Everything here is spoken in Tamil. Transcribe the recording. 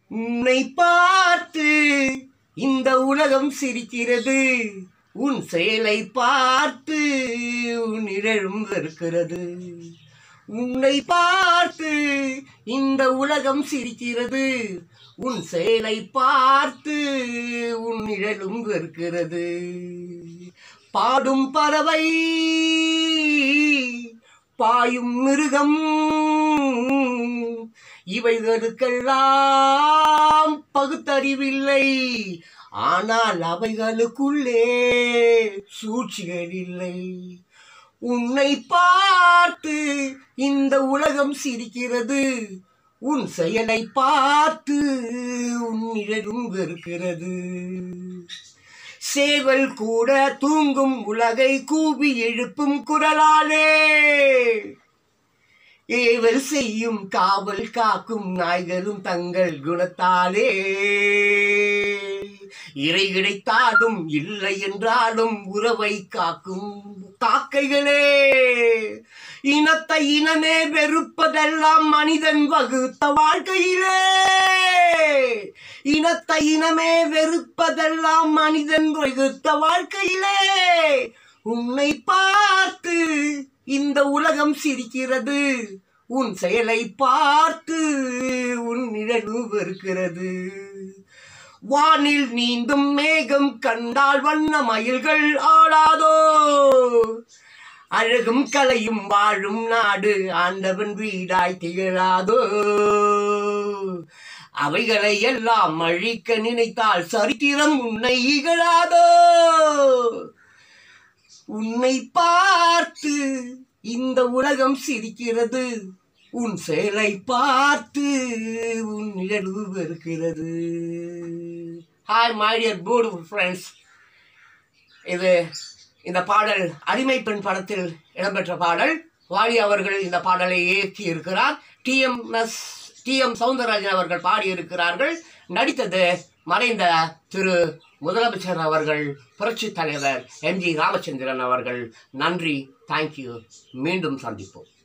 உன்னை பார்த்து இந்த உலகம் சிரிக்கிறது உன் செயலை பார்த்து உன் நிழலும் இருக்கிறது உன்னை பார்த்து இந்த உலகம் சிரிக்கிறது உன் செயலை பார்த்து உன் நிழலும் இருக்கிறது பாடும் பறவை பாயும் மிருகம் இவைகளுக்கெல்லாம் பகுத்தறிவில்லை ஆனால் அவைகளுக்குள்ளே சூழ்ச்சிகள் இல்லை உன்னை பார்த்து இந்த உலகம் சிரிக்கிறது உன் செயலை பார்த்து உன் நிழலும் வெறுக்கிறது சேவல் கூட தூங்கும் உலகை கூவி எழுப்பும் குரலாலே ஏவல் செய்யும் காவல் காக்கும் நாய்களும் தங்கள் குணத்தாலே இறை கிடைத்தாலும் இல்லை என்றாலும் உறவை காக்கும் காக்கைகளே இனத்தை இனமே வெறுப்பதெல்லாம் மனிதன் வகுத்த வாழ்க்கையிலே இனத்தை இனமே வெறுப்பதெல்லாம் மனிதன் வகுத்த வாழ்க்கையிலே உன்னை பார்த்து இந்த உலகம் சிரிக்கிறது உன் செயலை பார்த்து உன் நிழலு வெறுக்கிறது வானில் நீந்தும் மேகம் கண்டால் வண்ண மயில்கள் ஆடாதோ அழகும் கலையும் வாழும் நாடு ஆண்டவன் வீடாய் திகழாதோ அவைகளை எல்லாம் அழிக்க நினைத்தால் சரித்திரம் உன்னை இகழாதோ உன்னை பார்த்து இந்த உலகம் சிரிக்கிறது உன் செயலை பார்த்து உன் நிழலு வெறுக்கிறது hi my dear beautiful friends இது இந்த பாடல் அடிமை பெண் படத்தில் இடம்பெற்ற பாடல் வாலி அவர்கள் இந்த பாடலை இயக்கி இருக்கிறார் டிஎம்எஸ் டிஎம் சவுந்தரராஜன் அவர்கள் பாடியிருக்கிறார்கள் நடித்தது மறைந்த திரு முதலமைச்சர் அவர்கள் புரட்சி தலைவர் எம்ஜி ராமச்சந்திரன் அவர்கள் நன்றி தேங்க்யூ மீண்டும் சந்திப்போம்